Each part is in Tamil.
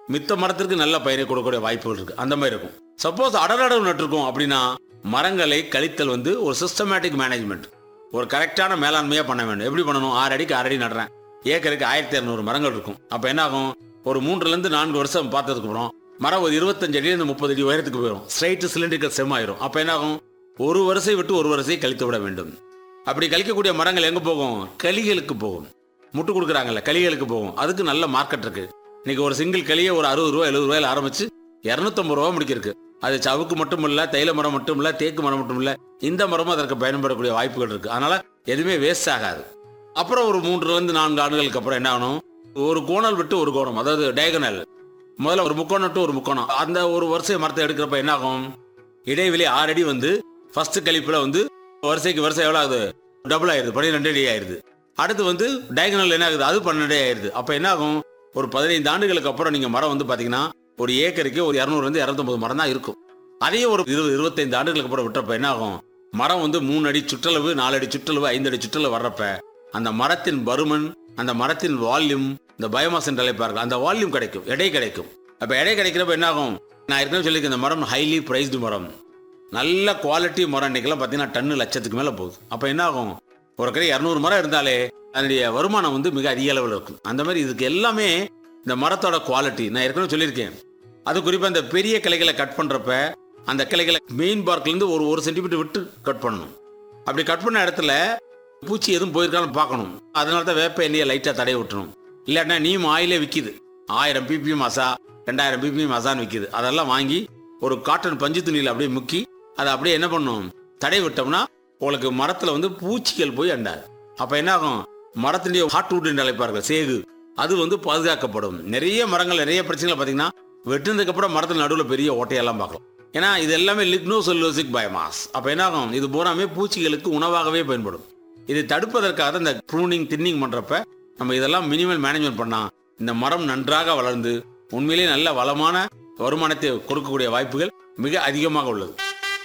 மித்த மரத்திற்கு நல்ல பயனை கொடுக்கக்கூடிய வாய்ப்புகள் இருக்கு அந்த மாதிரி இருக்கும் சப்போஸ் அடலடவு நட்டிருக்கோம் அப்படின்னா மரங்களை கழித்தல் வந்து ஒரு சிஸ்டமேட்டிக் மேனேஜ்மெண்ட் ஒரு கரெக்டான மேலாண்மையாக பண்ண வேண்டும் எப்படி பண்ணணும் ஆறு அடிக்கு ஆறு அடி நடுறேன் ஏக்கருக்கு ஆயிரத்தி இரநூறு மரங்கள் இருக்கும் அப்போ என்ன ஆகும் ஒரு மூன்றுலேருந்து நான்கு வருஷம் பார்த்ததுக்கு அப்புறம் மரம் ஒரு இருபத்தஞ்சு அடியிலிருந்து முப்பது அடி உயரத்துக்கு போயிடும் ஸ்ட்ரைட்டு சிலிண்டரிக்கல் செம் ஆயிரும் அப்போ என்ன ஆகும் ஒரு வரிசை விட்டு ஒரு வரிசை கழித்து விட வேண்டும் அப்படி கழிக்கக்கூடிய மரங்கள் எங்கே போகும் களிகளுக்கு போகும் முட்டு கொடுக்குறாங்கல்ல களிகளுக்கு போகும் அதுக்கு நல்ல மார்க்கெட் இருக்கு இன்னைக்கு ஒரு சிங்கிள் களியை ஒரு அறுபது ரூபா எழுபது ரூபாயில ஆரம்பிச்சு இரநூத்தம்பது ரூபா முடிக்கிருக்கு அது சவுக்கு மட்டும் இல்ல தைல மரம் மட்டும் இல்ல தேக்கு மரம் மட்டும் இல்ல இந்த மரமும் அதற்கு பயன்படக்கூடிய வாய்ப்புகள் இருக்கு அதனால எதுவுமே வேஸ்ட் ஆகாது அப்புறம் ஒரு மூன்றுல இருந்து நான்கு ஆண்டுகளுக்கு அப்புறம் என்ன ஆகணும் ஒரு கோணல் விட்டு ஒரு கோணம் அதாவது டயகனல் முதல்ல ஒரு முக்கோணம் டு ஒரு முக்கோணம் அந்த ஒரு வரிசை மரத்தை எடுக்கிறப்ப என்ன ஆகும் இடைவெளி ஆறு அடி வந்து ஃபர்ஸ்ட் கழிப்புல வந்து வரிசைக்கு வரிசை எவ்வளோ ஆகுது டபுள் ஆயிருது பன்னிரெண்டு அடி ஆயிருது அடுத்து வந்து டயகனல் என்ன ஆகுது அது பன்னெண்டு அடி ஆயிருது அப்போ என்ன ஆகும் ஒரு பதினைந்து ஆண்டுகளுக்கு அப்புறம் நீங்க மரம் வந்து பாத்தீங்கன்னா ஒரு ஏக்கருக்கு ஒரு இரநூறுல இருந்து இரநூத்தம்பது மரம் தான் இருக்கும் அதையே ஒரு இருபது இருபத்தைந்து ஆண்டுகளுக்கு அப்புறம் விட்டுறப்ப என்ன ஆகும் மரம் வந்து மூணு அடி சுற்றளவு நாலு அடி சுற்றளவு ஐந்து அடி சுற்றளவு வர்றப்ப அந்த மரத்தின் பருமன் அந்த மரத்தின் வால்யூம் இந்த பயோமாஸ் என்று அழைப்பார்கள் அந்த வால்யூம் கிடைக்கும் எடை கிடைக்கும் அப்ப எடை கிடைக்கிறப்ப என்ன ஆகும் நான் ஏற்கனவே சொல்லியிருக்கேன் இந்த மரம் ஹைலி பிரைஸ்டு மரம் நல்ல குவாலிட்டி மரம் இன்னைக்கெல்லாம் பார்த்தீங்கன்னா டன்னு லட்சத்துக்கு மேலே போகுது அப்போ என்ன ஆகும் ஒரு கடை இரநூறு மரம் இருந்தாலே அதனுடைய வருமானம் வந்து மிக அதிக அளவில் இருக்கும் அந்த மாதிரி இதுக்கு எல்லாமே இந்த மரத்தோட குவாலிட்டி நான் ஏற்கனவே சொல்லியிருக்கேன் அது குறிப்பாக இந்த பெரிய கிளைகளை கட் பண்ணுறப்ப அந்த கிளைகளை மெயின் பார்க்லேருந்து ஒரு ஒரு சென்டிமீட்டர் விட்டு கட் பண்ணணும் அப்படி கட் பண்ண இடத்துல பூச்சி எதுவும் போயிருக்கான்னு பார்க்கணும் அதனால தான் வேப்ப எண்ணெயை லைட்டாக தடவி விட்டணும் இல்லாட்டினா நீம் ஆயிலே விற்கிது ஆயிரம் பிபி மசா ரெண்டாயிரம் பிபி மசான்னு விற்கிது அதெல்லாம் வாங்கி ஒரு காட்டன் பஞ்சு துணியில் அப்படியே முக்கி அதை அப்படியே என்ன பண்ணும் தடை விட்டோம்னா உங்களுக்கு மரத்தில் வந்து பூச்சிகள் போய் அண்டாது அப்போ என்ன ஆகும் மரத்தினுடைய ஹார்ட்வுட் என்று அழைப்பார்கள் சேகு அது வந்து பாதுகாக்கப்படும் நிறைய மரங்கள் நிறைய பிரச்சனைகள் பார்த்தீங்கன்னா வெட்டினதுக்கு அப்புறம் மரத்தில் நடுவில் பெரிய ஓட்டையெல்லாம் பார்க்கலாம் ஏன்னா இது எல்லாமே லிக்னோ செல்லுலோசிக் பயோமாஸ் அப்போ என்ன ஆகும் இது பூராமே பூச்சிகளுக்கு உணவாகவே பயன்படும் இதை தடுப்பதற்காக தான் இந்த ப்ரூனிங் தின்னிங் பண்றப்ப நம்ம இதெல்லாம் மினிமல் மேனேஜ்மெண்ட் பண்ணா இந்த மரம் நன்றாக வளர்ந்து உண்மையிலேயே நல்ல வளமான வருமானத்தை கொடுக்கக்கூடிய வாய்ப்புகள் மிக அதிகமாக உள்ளது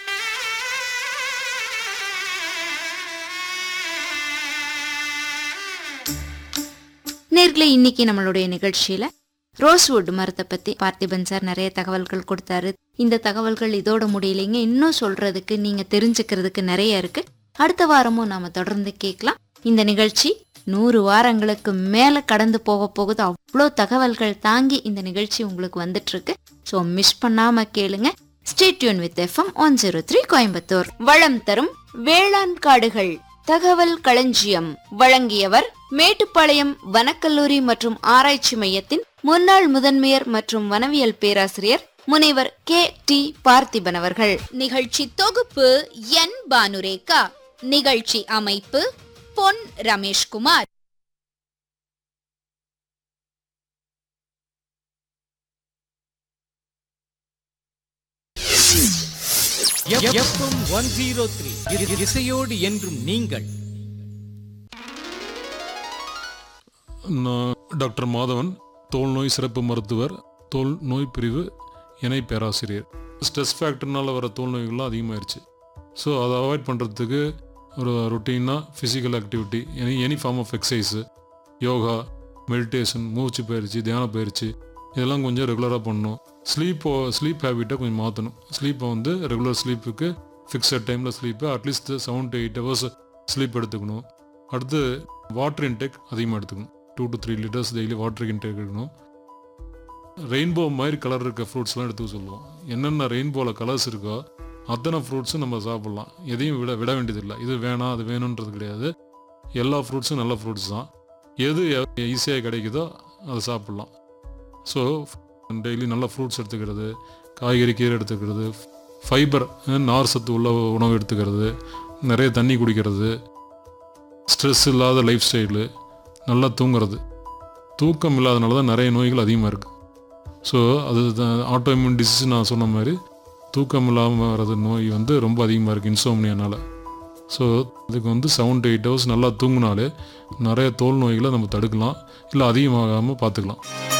நேர்களே இன்னைக்கு நம்மளுடைய நிகழ்ச்சியில ரோஸ்வுட் மரத்தை பத்தி பார்த்திபன் சார் நிறைய தகவல்கள் கொடுத்தாரு இந்த தகவல்கள் இதோட முடியலைங்க இன்னும் சொல்றதுக்கு நீங்க தெரிஞ்சுக்கிறதுக்கு நிறைய இருக்கு அடுத்த வாரமும் நாம தொடர்ந்து கேட்கலாம் இந்த நிகழ்ச்சி நூறு வாரங்களுக்கு மேல கடந்து போக போகுது அவ்வளோ தகவல்கள் தாங்கி இந்த நிகழ்ச்சி உங்களுக்கு வந்துட்டு இருக்கு ஸோ மிஸ் பண்ணாம கேளுங்க stay tuned with FM one zero three Coimbatore வளம் தரும் வேளாண் காடுகள் தகவல் களஞ்சியம் வழங்கியவர் மேட்டுப்பாளையம் வனக்கல்லூரி மற்றும் ஆராய்ச்சி மையத்தின் முன்னாள் முதன்மையர் மற்றும் வனவியல் பேராசிரியர் முனைவர் கே டி பார்த்திபன் அவர்கள் நிகழ்ச்சி தொகுப்பு என் பானுரேகா நிகழ்ச்சி அமைப்பு Pon Rameshkumar FM one zero three இசையோடு என்றும் நீங்கள் நான் டாக்டர் மாதவன் தோல் நோய் சிறப்பு மருத்துவர் தோல் நோய் பிரிவு இணை பேராசிரியர் ஸ்ட்ரெஸ் ஃபேக்டர்னால வர தோல் நோய்கள்லாம் அதிகமாயிருச்சு ஸோ அதை அவாய்ட் பண்ணுறதுக்கு ஒரு ரொட்டீனாக physical activity any any form of exercise yoga meditation மூச்சு பயிற்சி தியான பயிற்சி இதெல்லாம் கொஞ்சம் ரெகுலராக பண்ணணும் ஸ்லீப்போ ஸ்லீப் ஹேபிட்டை கொஞ்சம் மாற்றணும் ஸ்லீப்பை வந்து ரெகுலர் ஸ்லீப்புக்கு ஃபிக்ஸட் டைமில் sleep at least seven to eight hours sleep எடுத்துக்கணும் அடுத்து வாட்டர் இன்டேக் அதிகமாக எடுத்துக்கணும் two to three litres daily water intake எடுக்கணும் ரெயின்போ மாதிரி கலர் இருக்க ஃப்ரூட்ஸ்லாம் எடுத்துக்க சொல்லுவோம் என்னென்ன ரெயின்போவில் கலர்ஸ் இருக்கோ அத்தனை ஃப்ரூட்ஸும் நம்ம சாப்பிட்லாம் எதையும் விட விட வேண்டியதில்லை இது வேணாம் அது வேணுன்றது கிடையாது எல்லா ஃப்ரூட்ஸும் நல்ல ஃப்ரூட்ஸ் தான் எது ஈஸியாக கிடைக்குதோ அதை சாப்பிட்லாம் ஸோ டெய்லி நல்ல ஃப்ரூட்ஸ் எடுத்துக்கிறது காய்கறி கீரை எடுத்துக்கிறது ஃபைபர் நார் சத்து உள்ள உணவு எடுத்துக்கிறது நிறைய தண்ணி குடிக்கிறது ஸ்ட்ரெஸ் இல்லாத லைஃப் ஸ்டைலு நல்லா தூங்குறது தூக்கம் இல்லாதனால தான் நிறைய நோய்கள் அதிகமாக இருக்குது ஸோ அது ஆட்டோ இம்யூன் டிசீஸ் நான் சொன்ன மாதிரி தூக்கம் இல்லாமல் வர்றது நோய் வந்து ரொம்ப அதிகமாக இருக்குது இன்சோம்னியானால ஸோ இதுக்கு வந்து செவன் டு எயிட் ஹவர்ஸ் நல்லா தூங்கினாலே நிறைய தோல் நோய்களை நம்ம தடுக்கலாம் இல்லை அதிகமாகாமல் பார்த்துக்கலாம்